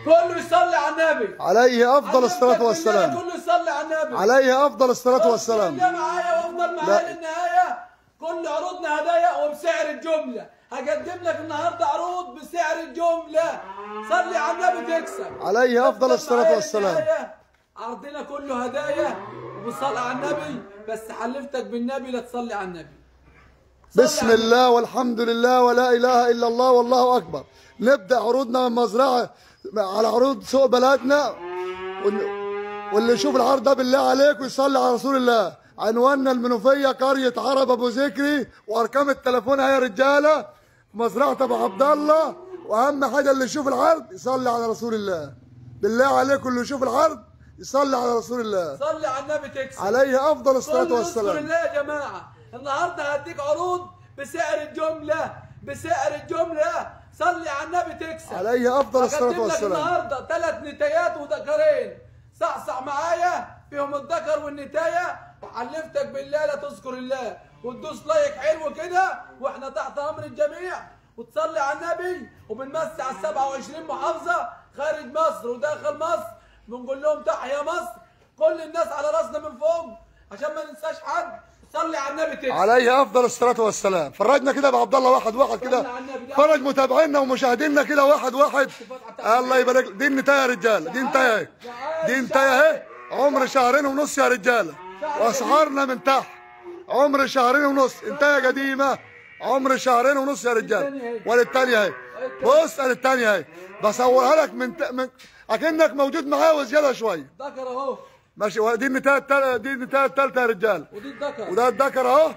كله يصلي على النبي عليه افضل الصلاه حلفتك والسلام بالله كله يصلي على النبي عليه افضل الصلاه والسلام اللي معايا وافضل لا. معايا للنهايه كل عروضنا هدايا وبسعر الجمله هقدم لك النهارده عروض بسعر الجمله صلي على النبي تكسب عليه افضل افضل الصلاه معايا والسلام للنهاية. عرضنا كله هدايا وبالصلاه على النبي بس حلفتك بالنبي لا تصلي على النبي صلي بسم على الله والحمد لله ولا اله الا الله والله اكبر نبدا عروضنا من مزرعه على عروض سوق بلدنا وال- واللي يشوف العرض ده بالله عليك ويصلي على رسول الله عنواننا المنوفيه قريه عرب ابو ذكري وارقام التليفون هي رجاله مزرعه ابو عبد الله واهم حاجه اللي يشوف العرض يصلي على رسول الله بالله عليكم اللي يشوف العرض يصلي على رسول الله صلي على النبي تكسب عليه افضل الصلاه كل يذكر والسلام الله يا جماعه النهارده هديك عروض بسعر الجمله بسعر الجمله صلي على النبي تكسب عليه افضل الصلاه هقدم لك والسلام النهارده ثلاث نتايات وذكرين صحصح معايا فيهم الذكر والنتايه وحلفتك بالله لا تذكر الله وتدوس لايك حلو كده واحنا تحت امر الجميع وتصلي على النبي وبنمسي على ال 27 محافظه خارج مصر وداخل مصر بنقول لهم تحيا مصر كل الناس على راسنا من فوق عشان ما ننساش حد صلي على النبي تكسب عليه افضل الصلاه والسلام فرجنا كده بعبد الله واحد واحد كده صلى على النبي. فرج متابعينا ومشاهدينا كده واحد واحد الله يبارك لك. دي النتايه يا رجاله دي نتايه اهي دي نتايه اهي عمر شهرين ونص يا رجاله واسعارنا من تحت عمر شهرين ونص انتايه قديمه عمر شهرين ونص يا رجاله والثانيه اهي بص ادي الثانيه اهي بصورها لك من, ت... من اكنك موجود معايا وزياده شويه ذكر اهو ماشي دي النتايه التالتة دي النتايه الثالثه يا رجاله ودي الذكر وده الذكر اهو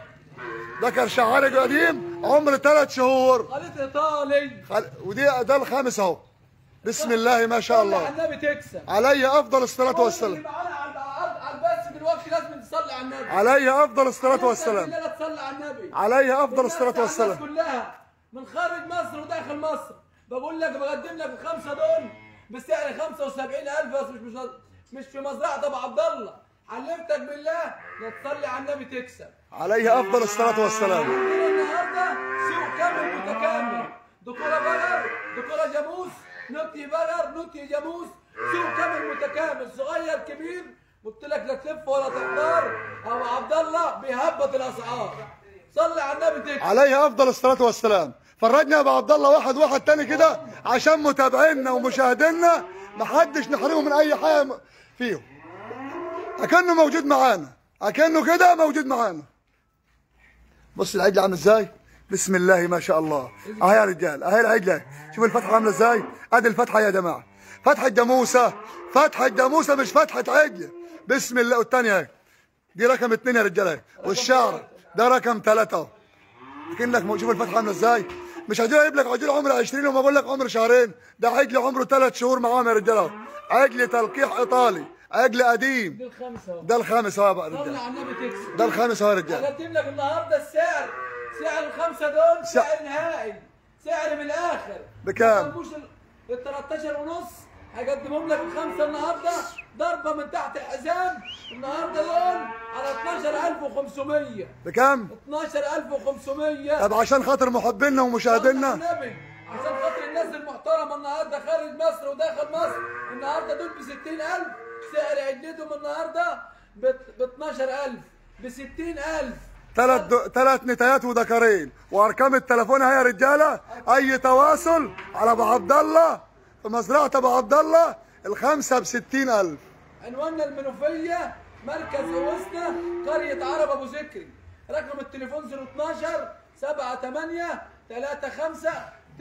ذكر شعاري قديم عمر ثلاث شهور خليط ايطالي خل- ودي ده الخامس اهو بسم الله ما شاء صلي على الله النبي تكسب علي افضل الصلاه كل اللي والسلام معانا على العرض على البث دلوقتي لازم تصلي على النبي علي افضل الصلاه والسلام لا تصلي على النبي علي افضل الناس الصلاه على والسلام الناس كلها من خارج مصر وداخل مصر بقول لك بقدم لك الخمسه دول بسعر 75000 بس مش مش مش في مزرعه ابو عبد الله حلفتك بالله لا تصلي على النبي تكسب علي افضل الصلاه والسلام عندنا النهارده سوق كامل متكامل دكوره بقر دكوره جاموس نوتي بقر نوتي جاموس سوق كامل متكامل صغير كبير قلت لك لا تلف ولا تختار ابو عبد الله بيهبط الاسعار صلي على النبي تكسب علي افضل الصلاه والسلام فرجنا يا ابو عبد الله واحد واحد تاني كده عشان متابعينا ومشاهدينا محدش نحرمه من اي حاجه م- فيهم اكنه موجود معانا اكنه كده موجود معانا بص العجله عامله ازاي بسم الله ما شاء الله اهي يا رجال اهي العجله شوف الفتحه عامله ازاي ادي الفتحه يا جماعه فتحه جاموسه فتحه جاموسه مش فتحه عجله بسم الله والثانيه اهي دي رقم اثنين يا رجاله اهي والشعر ده رقم ثلاثه اهو كأنك مو- شوف الفتحه عامله ازاي مش عايزين اجيب لك عجل عمر 20 وما بقول لك عمر شهرين ده عجل عمره ثلاث شهور معاهم يا رجاله اهو. عجل تلقيح ايطالي عجل قديم دي الخمسه اهو ده الخامس اهو يا بقى صلي رجاله على النبي تكسب ده الخامس اهو يا رجاله هقدم لك النهارده السعر سعر الخمسه دول سع- سعر نهائي سعر من الاخر بكام؟ ما تطلبوش ال ال 13 ونص هقدمهم لك الخمسه النهارده ضربه من تحت الحزام النهارده دول على 12500 بكام 12500 طب عشان خاطر محبينا ومشاهدينا النبي عشان خاطر الناس المحترمه النهارده خارج مصر وداخل مصر النهارده دول ب 60000 سعر عدتهم النهارده ب 12000 ب 60000 ثلاث دو... ثلاث نتايات وذكرين وارقام التليفون هي يا رجاله اي تواصل على ابو عبد الله في مزرعه ابو عبد الله الخمسه ب 60000 عنواننا المنوفيه مركز اوسنا قريه عرب ابو ذكري رقم التليفون 012 78 35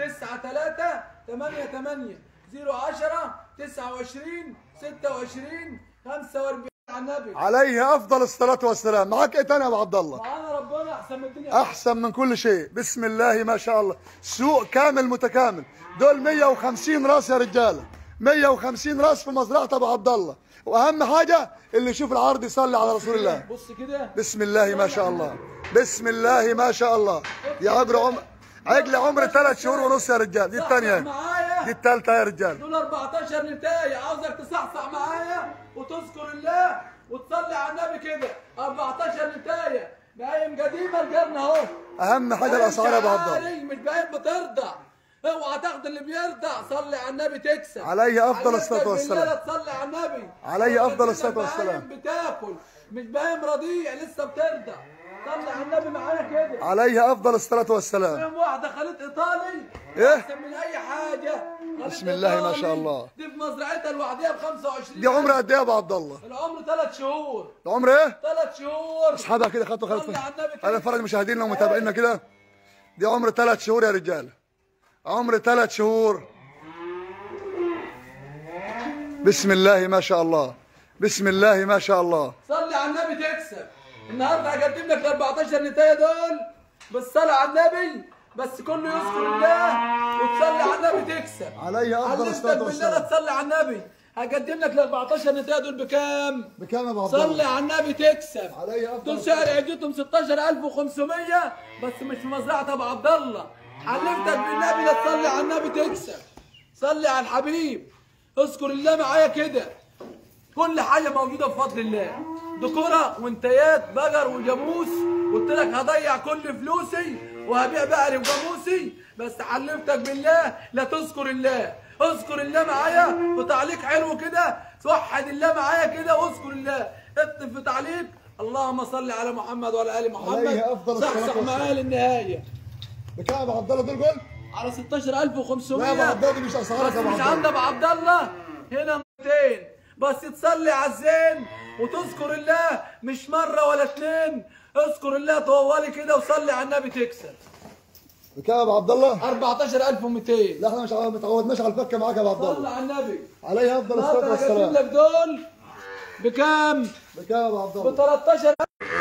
93 88 010 29 26 45 على النبي عليه افضل الصلاه والسلام معاك ايه تاني يا ابو عبد الله معانا ربنا احسن من الدنيا احسن من كل شيء بسم الله ما شاء الله سوق كامل متكامل دول 150 راس يا رجاله 150 راس في مزرعه ابو عبد الله واهم حاجه اللي يشوف العرض يصلي على رسول الله بص كده بسم الله ما شاء الله بسم الله ما شاء الله يا عبر عمر عجل عمر ثلاث شهور ونص يا رجال دي الثانيه معايا دي الثالثه يا رجال دول 14 نتاية عاوزك تصحصح معايا وتذكر الله وتصلي على النبي كده 14 نتاية باين قديمة القرن اهو اهم حاجه الاسعار يا ابو عبد الله الله مش باين بترضع اوعى تاخد اللي بيرضع صلي على النبي تكسب عليه أفضل علمتك الصلاة والسلام. بالليلة تصلي على النبي عليه أفضل لكنك الصلاة والسلام. بهايم بتاكل مش بهايم رضيع لسه بترضع صلي على النبي معايا كده عليه افضل الصلاه والسلام يوم واحده خليط ايطالي إيه؟ احسن من اي حاجه خليط بسم الله ما إيطالي. شاء الله. دي في مزرعتها لوحدها ب 25 دي عمر قد ايه يا ابو عبد الله العمر ثلاث شهور ده عمر ايه ثلاث شهور اسحبها كده خطوه صلي خلفه على النبي كده. انا فرج مشاهدينا ومتابعينا كده دي عمر ثلاث شهور يا رجاله عمر ثلاث شهور بسم الله ما شاء الله بسم الله ما شاء الله صلي على النبي تكسب النهارده هقدم لك ال 14 نتايه دول بالصلاه على النبي بس كله يذكر الله وتصلي على النبي تكسب عليه افضل علمتك الصلاه بالله والسلام تصلي على النبي هقدم لك ال 14 نتايه دول بكام؟ بكام يا ابو عبد صلي الله على النبي تكسب عليه افضل دول سعر عدتهم 16500 بس مش في مزرعه ابو عبد الله علمتك بالنبي لا تصلي على النبي تكسب صلي على الحبيب اذكر الله معايا كده كل حاجه موجوده بفضل الله دكوره وانتيات بقر وجاموس قلت لك هضيع كل فلوسي وهبيع بقري وجاموسي بس حلفتك بالله لا تذكر الله اذكر الله معايا وتعليق حلو كده توحد الله معايا كده واذكر الله اكتب في تعليق اللهم صل على محمد وعلى ال محمد عليه أفضل الصلاة صحصح والسلام. معايا للنهايه بكام يا ابو عبد الله دول قول على 16500 لا يا ابو عبد الله دي مش اسعارك بس يا ابو مش عبد عند الله ابو عبد الله هنا 200 بس تصلي على الزين وتذكر الله مش مره ولا اتنين اذكر الله طوالي كده وصلي على النبي تكسب بكام يا ابو عبد الله 14200 لا احنا مش ما تعودناش على الفكه معاك يا ابو عبد صلي الله على النبي عليه افضل الصلاه النهارده هجيب والسلام لك دول بكام؟ بكام يا ابو عبد ب الله 13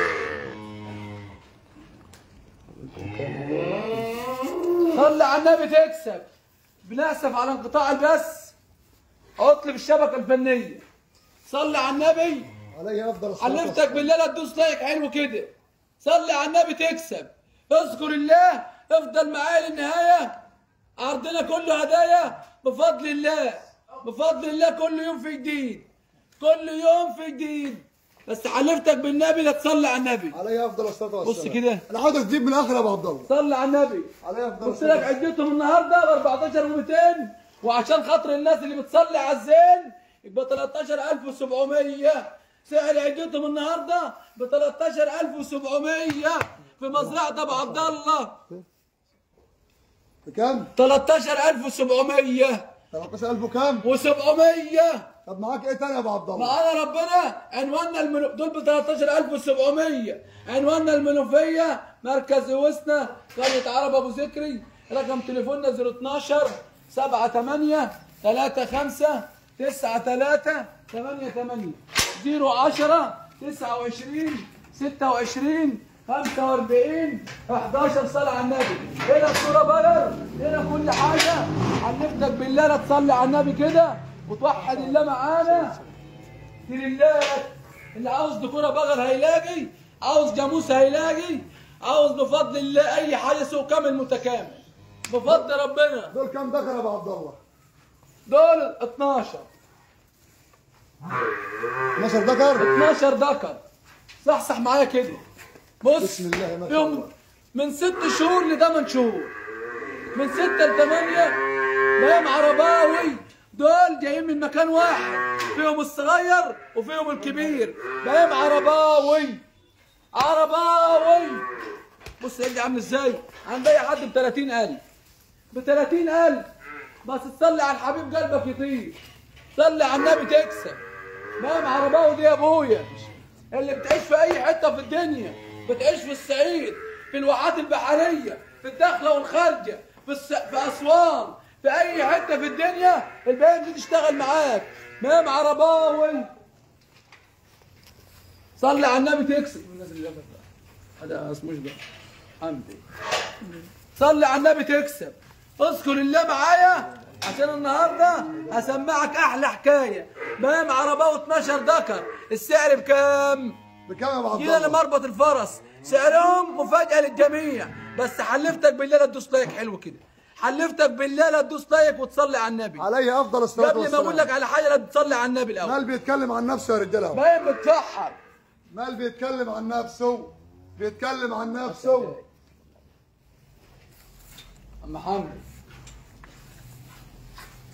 صلي على النبي تكسب بنأسف على انقطاع البث اطلب الشبكه الفنيه صلي على النبي عليه افضل الصلاه علمتك والسلام بالله لا تدوس لايك حلو كده صلي على النبي تكسب اذكر الله افضل معايا للنهايه عرضنا كله هدايا بفضل الله بفضل الله كل يوم في جديد كل يوم في جديد بس حلفتك بالنبي لا تصلي على النبي عليه افضل الصلاه والسلام بص كده. انا عاوزك تجيب من الاخر يا ابو عبد الله صلي على النبي عليه افضل قلت لك الصلاه عدتهم النهارده ب 14 و200 وعشان خاطر الناس اللي بتصلي على الزين يبقى 13700 سعر عدتهم النهارده ب 13700 في مزرعه ابو عبد الله بكام 13700 13000 وكام و700 طب معاك ايه تاني يا ابو عبد الله معانا ربنا عنواننا المنو... دول ب 13700 عنواننا المنوفيه مركز وسنا قريه عرب ابو ذكري رقم تليفوننا 012 78 35 93 88 010 29 26 45 11 صلاه على النبي هنا الصوره بلر هنا كل حاجه علمتك بالله لا تصلي على النبي كده وتوحد الله معانا لله اللي عاوز دكوره بغل هيلاقي عاوز جاموس هيلاقي عاوز بفضل الله اي حاجه سوق كامل متكامل بفضل ربنا دول كام ذكر يا ابو عبد الله دول 12 12 ذكر 12 ذكر صحصح معايا كده بص بسم الله ما شاء يوم الله. من ست شهور لثمان شهور من ستة لثمانية بقيم عرباوي دول جايين من مكان واحد فيهم الصغير وفيهم الكبير بقيم عرباوي عرباوي بص يا عامل ازاي عند اي حد ب 30000 ب 30000 بس تصلي على الحبيب قلبك يطير صلي على النبي تكسب مام عرباوي دي يا ابويا اللي بتعيش في اي حته في الدنيا بتعيش في الصعيد في الواحات البحريه في الداخله والخارجه في الس... في اسوان في اي حته في الدنيا الباقي دي تشتغل معاك مام عرباوي صلي على النبي تكسب الناس اللي جنبك بقى. هذا اسمه ايش ده حمدي صلي على النبي تكسب اذكر الله معايا عشان النهارده هسمعك احلى حكايه مام عرباوي 12 ذكر السعر بكام؟ بكام يا ابو عبد جينا الله لمربط الفرس سعرهم مفاجاه للجميع بس حلفتك بالله لا تدوس لايك حلو كده حلفتك بالله لا تدوس لايك وتصلي على النبي عليه افضل الصلاه قبل ما اقول لك والسلام على حاجه لا تصلي على النبي الاول مال بيتكلم عن نفسه يا رجاله اهو. باين بتفحر مال بيتكلم عن نفسه بيتكلم عن نفسه عم حمد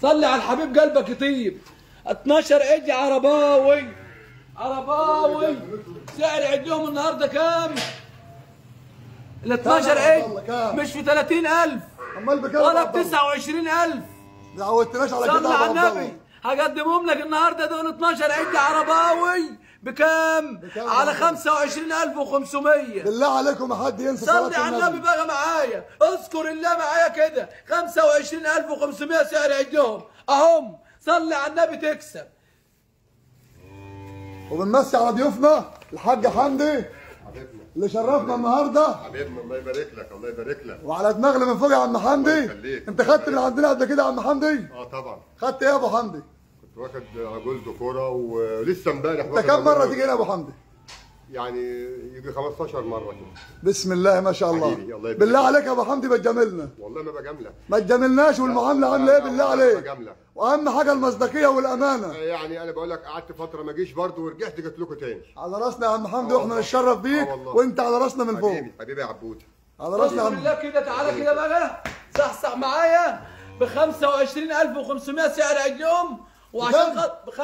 صلي على الحبيب قلبك يطيب 12 ايدي عرباوي عرباوي سعر عندهم النهارده كام؟ ال 12 كام يا عبد الله، ايدي كام؟ مش في 30000 امال بكام ولا عبد ب الله؟ 29000 ما عودتناش على كده صلي يا على ابو عبد النبي الله هقدمهم لك النهارده دول 12 عده عرباوي بكام؟ بكام على يا عم؟ 25500 بالله عليكم ما حد ينسى صلي صلاه على النبي النبي بقى معايا اذكر الله معايا كده 25500 سعر عندهم اهم صلي على النبي تكسب وبنمسي على ضيوفنا الحاج حمدي حبيبنا اللي شرفنا النهارده حبيبنا الله يبارك لك الله يبارك لك وعلى دماغنا من فوق يا عم حمدي يخليك. انت خدت من عندنا قبل كده يا عم حمدي اه طبعا خدت ايه يا ابو حمدي كنت واخد جولد كوره ولسه امبارح انت واخد كم مره جولد. تيجي هنا يا ابو حمدي يعني يجي 15 مره كده بسم الله ما شاء الله حبيبي، الله يبارك بالله عليك يا ابو حمدي ما تجاملنا والله ما بجاملك ما تجاملناش والمعامله عامله ايه بالله عليك بجاملك واهم حاجه المصداقيه والامانه يعني انا بقول لك قعدت فتره ما جيش برضه ورجعت جيت لكم تاني على راسنا يا عم حمدي آه واحنا والله. نتشرف بيك آه والله. وانت على راسنا من فوق حبيبي حبيبي يا عبود على راسنا يا اذكر عم الله كده تعالى كده بقى صحصح معايا ب 25500 سعر عندهم وعشان بكام؟ خاطر ب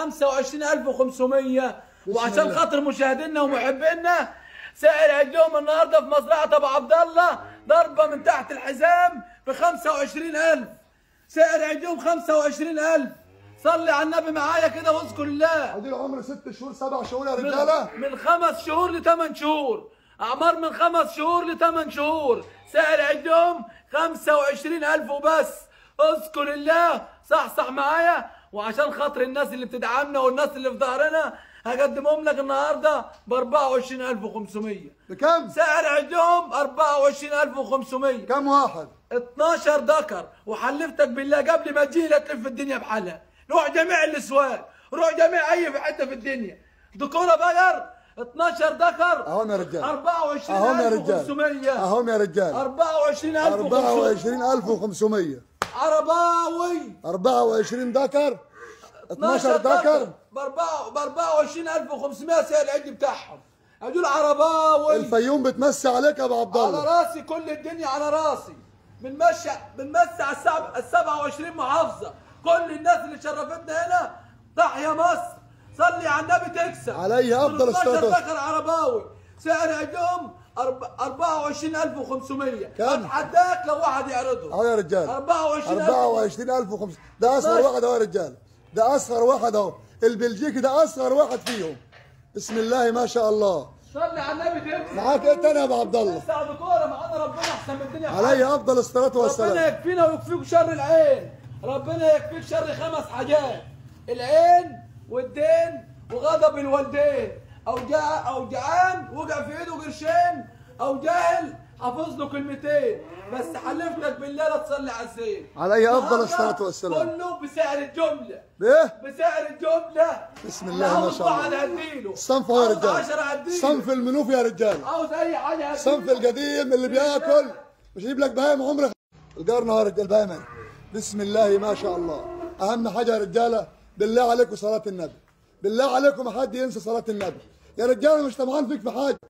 25500 وعشان الله. خاطر مشاهدينا ومحبينا سعر عندهم النهارده في مزرعه ابو عبد الله ضربه من تحت الحزام ب 25000 سعر عندهم 25000 صلي على النبي معايا كده واذكر الله ادي العمر ست شهور سبع شهور يا رجاله من, من خمس شهور لثمان شهور اعمار من خمس شهور لثمان شهور سعر عندهم 25000 وبس اذكر الله صح صح معايا وعشان خاطر الناس اللي بتدعمنا والناس اللي في ظهرنا هقدمهم لك النهارده ب 24500 بكم؟ سعر عندهم 24500 كم واحد؟ 12 ذكر وحلفتك بالله قبل ما تجي لا تلف الدنيا بحالها روح جميع الاسواق روح جميع اي في حته في الدنيا ذكوره بقر 12 ذكر اهم يا رجال 24500 اهم يا رجال اهم يا رجال 24500 24500 عرباوي 24 ذكر 12 ذكر ب 24500 سعر العد بتاعهم هدول عرباوي الفيوم بتمسي عليك يا ابو عبد على الله راسي كل الدنيا على راسي بنمشي بنمسي على السبع ال 27 محافظه كل الناس اللي شرفتنا هنا تحيا مصر صلي على النبي تكسب عليه أفضل الصلاة 13 والسلام. ذكر عرباوي سعر عندهم أرب- 24500 كم؟ اتحداك لو واحد يعرضه اهو يا رجال 24000 24500 ده اصغر 12. واحد اهو يا رجال ده اصغر واحد اهو البلجيكي ده اصغر واحد فيهم بسم الله ما شاء الله صلي على النبي تكسب معاك ايه تاني يا ابو عبد الله تسع بكوره معانا ربنا احسن من الدنيا عليه افضل الصلاه ربنا والسلام يكفينا ويكفيك شر العين ربنا يكفيك شر خمس حاجات العين والدين وغضب الوالدين او جاع او جعان وقع في ايده قرشين او جاهل حافظ له كلمتين بس حلفتك بالله لا تصلي على الزين عليه أفضل النهاردة الصلاة والسلام. كله بسعر الجمله ايه بسعر الجمله بسم الله ما شاء الله. واحد هديله الصنف اهو يا عاوز رجال 10 هديله صنف المنوف يا رجال عاوز اي حاجه هديله الصنف القديم اللي بياكل مش يجيب لك بهايم عمرك القرن اهو يا رجال بهايم بسم الله ما شاء الله اهم حاجه يا رجاله بالله عليكم صلاه النبي بالله عليكم ما حد ينسى صلاه النبي يا رجاله مش طمعان فيك في حاجه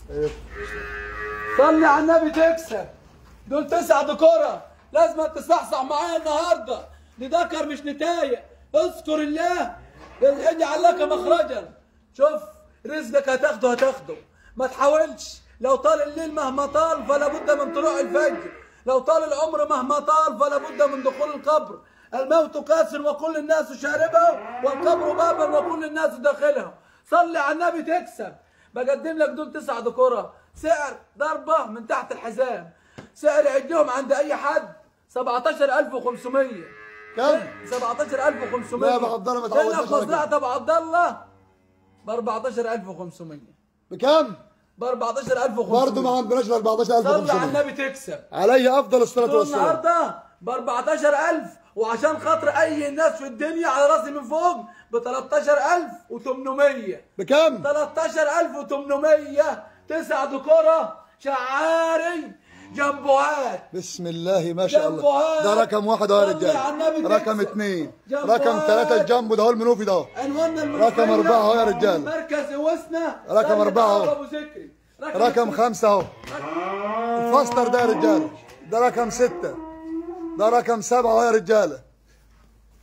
صلي على النبي تكسب دول تسع دكورة لازم تصحصح معايا النهارده دي ذكر مش نتاية اذكر الله اجعل لك مخرجا شوف رزقك هتاخده هتاخده ما تحاولش لو طال الليل مهما طال فلا بد من طلوع الفجر لو طال العمر مهما طال فلا بد من دخول القبر الموت كاس وكل الناس شاربه والقبر بابا وكل الناس داخلها صلي على النبي تكسب بقدم لك دول تسع ذكورة سعر ضربة من تحت الحزام سعر عندهم عند أي حد 17500 كم؟ 17500 لا يا أبو عبد الله ما هنا تعودناش في على مزرعة كده. أبو عبد الله ب 14500 بكم؟ ب 14500 برضه ما عندناش ال صلي على 14500 النبي تكسب عليه افضل الصلاه دول والسلام النهارده ب 14000 وعشان خاطر اي ناس في الدنيا على راسي من فوق ب 13800 بكم؟ 13800 تسع دكورة شعاري جنبوهات بسم الله ما شاء الله جنبوهات. ده رقم واحد اهو يا صلي على النبي رجال تكسب. رقم اثنين جنبوهات. رقم ثلاثة جنبه ده هو المنوفي ده عنواننا المنوفية رقم أربعة أهو يا رجال. مركز وسنا رقم أربعة أهو. أبو ذكري رقم خمسة اهو الفاستر ده يا رجال ده رقم ستة ده رقم سبعة اهو يا رجالة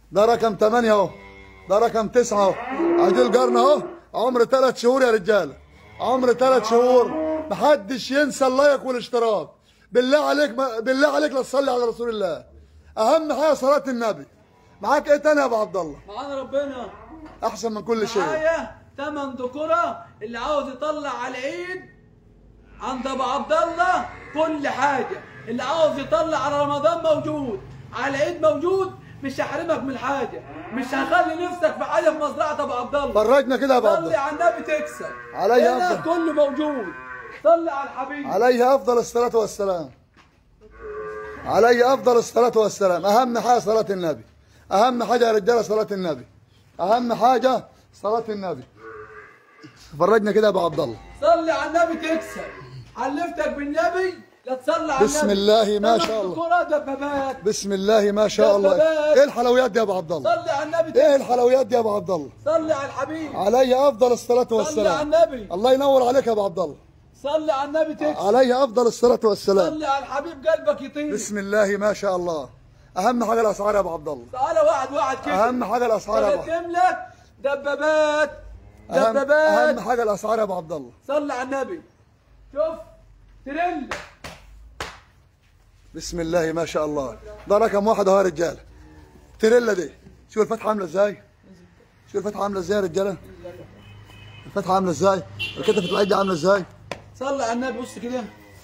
ده رقم 8 اهو ده رقم 9 اهو ادي القرن اهو عمر ثلاث شهور يا رجاله عمر ثلاث شهور محدش ينسى اللايك والاشتراك بالله عليك ما بالله عليك لا تصلي على رسول الله اهم حاجه صلاه النبي معاك ايه تاني يا ابو عبد الله معانا ربنا احسن من كل شيء معايا تمن ذكورة اللي عاوز يطلع على العيد عند ابو عبد الله كل حاجة اللي عاوز يطلع على رمضان موجود على العيد موجود مش هحرمك من حاجة مش هخلي نفسك في حاجة في مزرعة ابو عبد الله فرجنا كده يا ابو عبد صلي الله على النبي تكسب عليه هنا أفضل. كله موجود صلي على الحبيب عليه افضل الصلاه والسلام عليه افضل الصلاه والسلام اهم حاجه صلاه النبي اهم حاجه يا رجاله صلاه النبي اهم حاجه صلاه النبي فرجنا كده يا ابو عبد الله صلي على النبي تكسب حلفتك بالنبي لا تصلي على بسم النبي الله ما تمن شاء الله. ذكورة دبابات بسم الله ما شاء الله دبابات. ايه الحلويات دي يا ابو عبد الله صلي على النبي ايه تكسب الحلويات دي يا ابو عبد الله صلي على الحبيب عليه افضل الصلاه صلي على والسلام النبي الله ينور عليك يا ابو عبد الله صلي على النبي تكسب عليه افضل الصلاه والسلام صلي على الحبيب قلبك يطير بسم الله ما شاء الله اهم حاجه الاسعار يا ابو عبد الله تعالى واحد واحد كده اهم حاجه الاسعار يا ابو بقدم لك دبابات أهم, اهم دبابات حاجه الاسعار يا ابو عبد الله صلي على النبي شوف ترند بسم الله ما شاء الله ده رقم واحد اهو يا رجاله تريلا دي شوف الفتحه عامله ازاي شوف الفتحه عامله ازاي يا رجاله الفتحه عامله ازاي الكتف العيد عامله ازاي صلي على النبي بص كده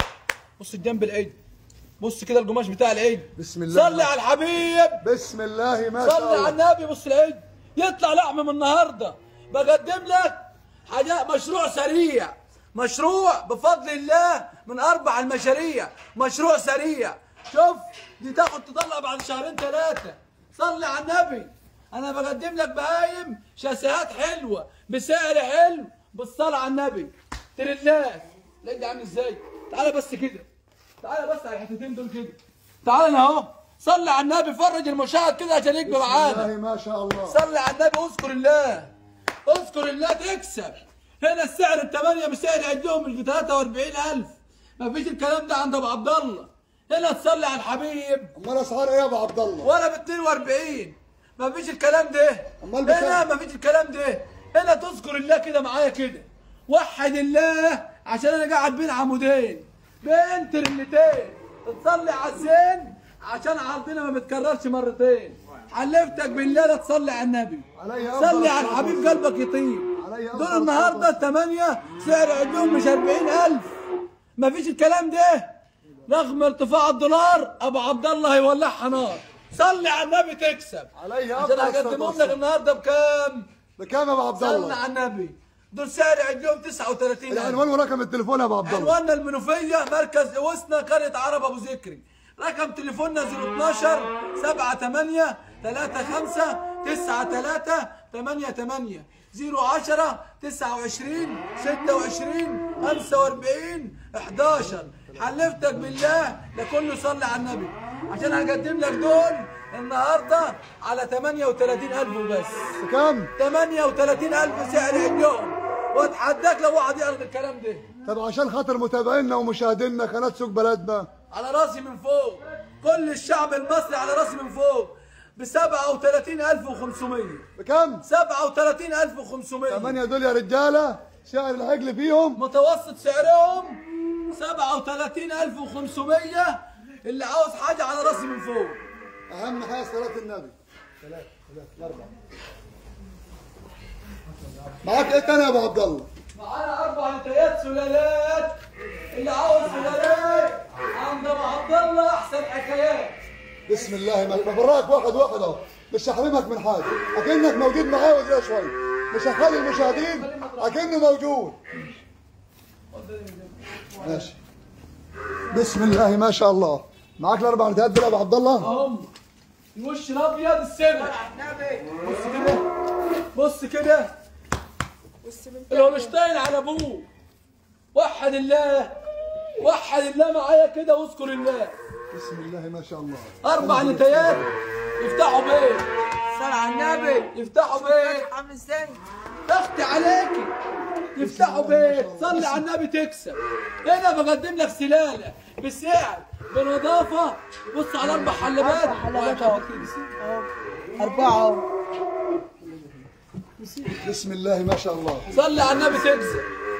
بص الجنب العيد بص كده القماش بتاع العيد بسم الله صلي على الحبيب بسم الله ما صلي شاء على الله النبي بص العيد يطلع لحم من النهارده بقدم لك حاجات مشروع سريع مشروع بفضل الله من اربع المشاريع مشروع سريع شوف دي تاخد تطلع بعد شهرين ثلاثه صلي على النبي انا بقدم لك بهايم شاسيهات حلوه بسعر حلو بالصلاه على النبي تريلات لا ده عامل ازاي تعالى بس كده تعالى بس على الحتتين دول كده تعالى انا اهو صلي على النبي فرج المشاهد كده عشان يكبر بسم معانا الله ما شاء الله صلي على النبي اذكر الله اذكر الله تكسب هنا السعر الثمانية بسعر عندهم ال 43000 ما فيش الكلام ده عند ابو عبد الله هنا تصلي على الحبيب امال اسعار ايه يا ابو عبد الله ولا ب 42 ما فيش الكلام ده أمال بكام؟ هنا ما فيش الكلام ده هنا تذكر الله كده معايا كده وحد الله عشان انا قاعد بين عمودين بين ترنتين تصلي على الزين عشان عرضنا ما بتكررش مرتين حلفتك بالله لا تصلي على النبي عليه أفضل صلي على الصلاة الحبيب قلبك يطيب عليه أفضل دول النهارده الثمانية سعر عندهم مش 40000 ما فيش الكلام ده رغم ارتفاع الدولار ابو عبد الله هيولعها نار صلي على النبي تكسب عليه عشان افضل الصلاه هقدمهم لك والسلام النهارده بكام؟ بكام يا ابو عبد صلي الله على النبي دول سعر عندهم 39 العنوان ورقم التليفون يا ابو عبد الله عنواننا المنوفية مركز اوسنا قرية عرب ابو ذكري رقم تليفوننا 012 78 35 93 88 010 29 26 45 11 حلفتك بالله لكله صلي على النبي عشان هقدم لك دول النهارده على 38000 وبس بكام 38000 سعر عندهم واتحداك لو واحد يعرض الكلام ده طب عشان خاطر متابعينا ومشاهدينا قناه سوق بلدنا على راسي من فوق كل الشعب المصري على راسي من فوق ب 37500 بكام 37500 ثمانية دول يا رجاله سعر العجل فيهم متوسط سعرهم 37500 اللي عاوز حاجه على راسي من فوق اهم حاجه صلاه النبي ثلاثة ثلاثة أربعة معاك ايه تاني يا ابو عبد الله؟ معانا اربع نتايات سلالات اللي عاوز سلالات عند ابو عبد الله احسن حكايات بسم الله ما بفرجك واحد واحد اهو مش هحرمك من حاجه اكنك موجود معايا وزي شويه مش هخلي المشاهدين اكنه موجود ماشي بسم الله ما شاء الله معاك الاربع نتايات دول يا ابو عبد الله هم الوش الابيض السمك بص كده بص كده الهولشتاين على ابوه وحد الله وحد الله معايا كده واذكر الله بسم الله ما شاء الله اربع نتايات يفتحوا بيت صل على النبي يفتحوا بيت عامل ازاي؟ اختي عليكي يفتحوا بيت صلي على النبي تكسب هنا بقدم لك سلاله بسعر بنظافه بص على اربع حلبات حلبات اهو اهو أربعة بسم الله ما شاء الله صلي على النبي تجزي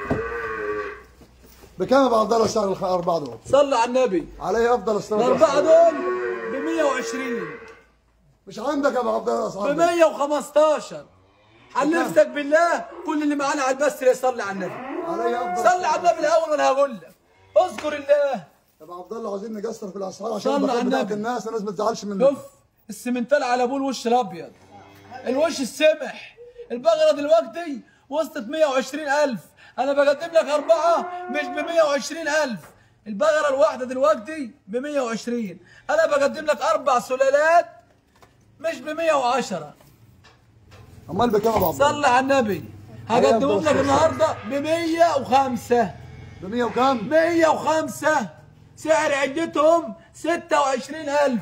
بكام يا ابو عبد الله سعر الاربعه دول؟ صلي على النبي عليه افضل الصلاه الاربعه والسلام دول ب 120 مش عندك يا ابو عبد الله ب اسعار دي. 115 حلفتك بالله كل اللي معانا على البث يصلي على النبي عليه افضل صلي على النبي الاول وانا هقول لك اذكر الله يا ابو عبد الله عايزين نقصر في الاسعار عشان صلى على البقاء بتاعت النبي. الناس الناس ما تزعلش مننا شوف السمنتال على ابوه الوش الابيض الوش السمح البقره دلوقتي وصلت 120000 انا بقدم لك اربعه مش ب 120000 البقره الواحده دلوقتي ب 120 انا بقدم لك اربع سلالات مش ب 110 امال بكام يا ابو عبد الله؟ صلي على النبي هقدمهم لك النهارده ب 105 ب 100 وكام؟ 105 سعر عدتهم 26000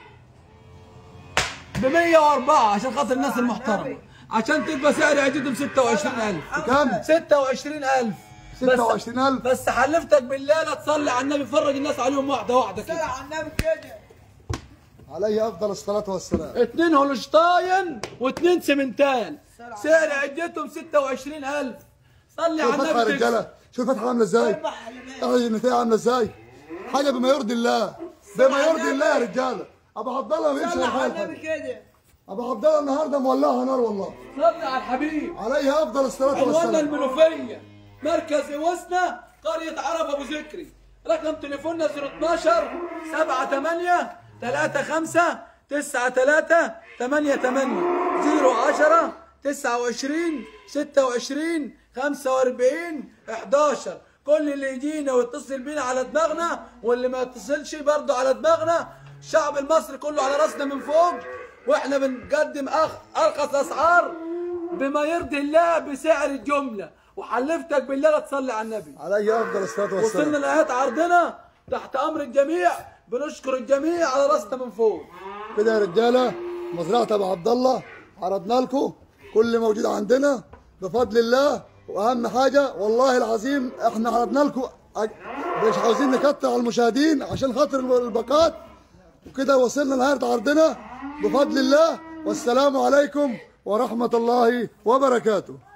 ب 104 عشان خاطر الناس المحترمه عشان تبقى سعر عدتهم 26000 بكام؟ 26000 بس 26000 بس حلفتك بالله لا تصلي على النبي فرج الناس عليهم واحده واحده صلى كده على النبي كده عليه افضل الصلاه والسلام اتنين هولشتاين واتنين سمنتان سعر عدتهم 26000 صلي شوف على فتحه يا النبي تكسب. رجاله شوف فتحه عامله ازاي اخرج النتائج عامله ازاي حاجه بما يرضي الله بما يرضي الله يا رجاله ابو عبد الله ما يمشي صلى على الحال النبي كده ابو عبد الله النهارده مولعها نار والله صلي على الحبيب عليه افضل الصلاه عنواننا والسلام المنوفية مركز وسنا قرية عرب أبو ذكري رقم تليفوننا 012 7 8 3 5 9 3 8 8 010 29 26 45 11 كل اللي يجينا ويتصل بينا على دماغنا واللي ما يتصلش برضه على دماغنا الشعب المصري كله على راسنا من فوق واحنا بنقدم أخ ارخص اسعار بما يرضي الله بسعر الجملة وحلفتك بالله لا تصلي على النبي عليه افضل الصلاه وصلنا والسلام لنهاية عرضنا تحت أمر الجميع بنشكر الجميع على راسنا من فوق كده يا رجاله مزرعه ابو عبد الله عرضنا لكم كل اللي موجود عندنا بفضل الله واهم حاجه والله العظيم احنا عرضنا لكم أج- مش عاوزين نكتر على المشاهدين عشان خاطر الباقات وكده وصلنا لنهايه عرضنا بفضل الله والسلام عليكم ورحمه الله وبركاته